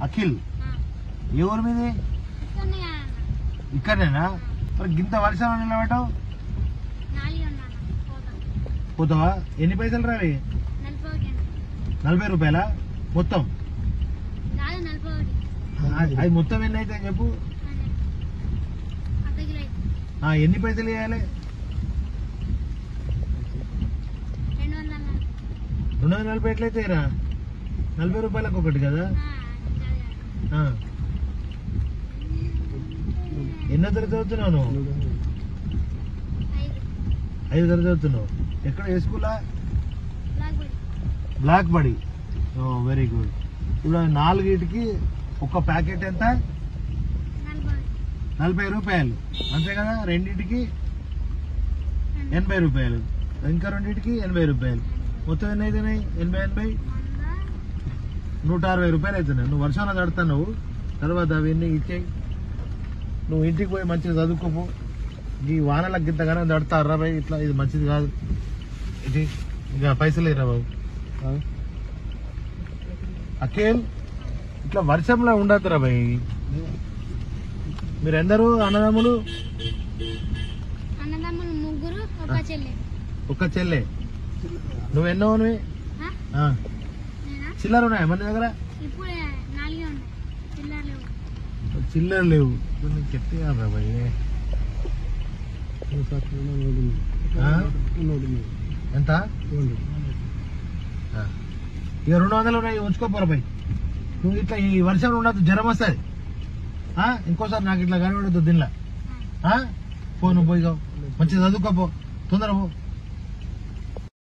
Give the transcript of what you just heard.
అఖిల్ ఆ, ఏ ఊరు మీది ఇక్కడనే అన్న. ఇక్కడనేనా మరి గింత వర్షం నిలబెట్టావు నాలుగు ఉన్నాను పోతాం పోతావా ఎన్ని పైసలు రావి నలభై ఒకటి అన్న. నలభై రూపాయల మొత్తం కాదు నలభై ఒకటి అది అది మొత్తం ఎన్ని అయితే చెప్పు అదే అర్ధ కిలో అయితే ఆ, ఎన్ని పైసలు ఇవ్వాలి రెండు వందల నలభై రెండు వందల నలభై ఎట్లయితే రా నలభై రూపాయలకు ఒకటి కదా ఆ, అదే. ఆ. ఎన్నో తరగతి చదువుతున్నావు నువ్వు ఐదు ఐదు తరగతి చదువుతున్నావు ఎక్కడ ఏ స్కూలా బ్లాక్ బడి బ్లాక్ బడి ఓ వెరీ గుడ్ ఇప్పుడు నాలుగిటికి ఒక ప్యాకెట్ ఎంత నలభై ఒకటి నలభై రూపాయలు అంతే కదా రెండింటికి రెండు. ఎనభై రూపాయలు ఇంకా రెండింటికి ఎనభై రూపాయలు మొత్తం ఎన్ని అవుతున్నాయి ఎనభై ఎనభై వంద నూట అరవై రూపాయలు అవుతున్నాయి నువ్వు వర్షంలో తడుతున్నావు తర్వాత అవన్నీ ఇచ్చేయి నువ్వు ఇంటికి పోయి మంచిగా చదువుకోపో ఈ వానలకు గింతగానే తడతారా బాయ్ ఇట్లా ఇది మంచిది కాదు ఇది ఇక పైసలు ఇరా బాబు అఖిల్ ఇట్లా వర్షంలో ఉండద్దురా బాయ్ మీరందరూ అన్నదమ్ములు అన్నదమ్ములు ముగ్గురు ఒక చెల్లె ఒక్క చెల్లె నువ్వెన్నో నువ్వు ఆ? నేనా చిల్లర ఉన్నాయా మన దగ్గర ఇప్పుడే నాలుగే ఉన్నాయి చిల్లర లేవు చిల్లర లేవు కొన్ని గట్టిగా రా బాయ్ ఆ? ఎంత ఆ. ఇక రెండు వందలు ఉన్నాయి ఉంచుకోపోరా బాయ్ నువ్వు ఇట్లా ఈ వర్షం ఉండదు జ్వరం వస్తుంది ఇంకోసారి నాకు ఇట్లా కనబడద్దు దీనిలో ఫోన్ పోయి మంచిగా చదువుకోపో తొందర పో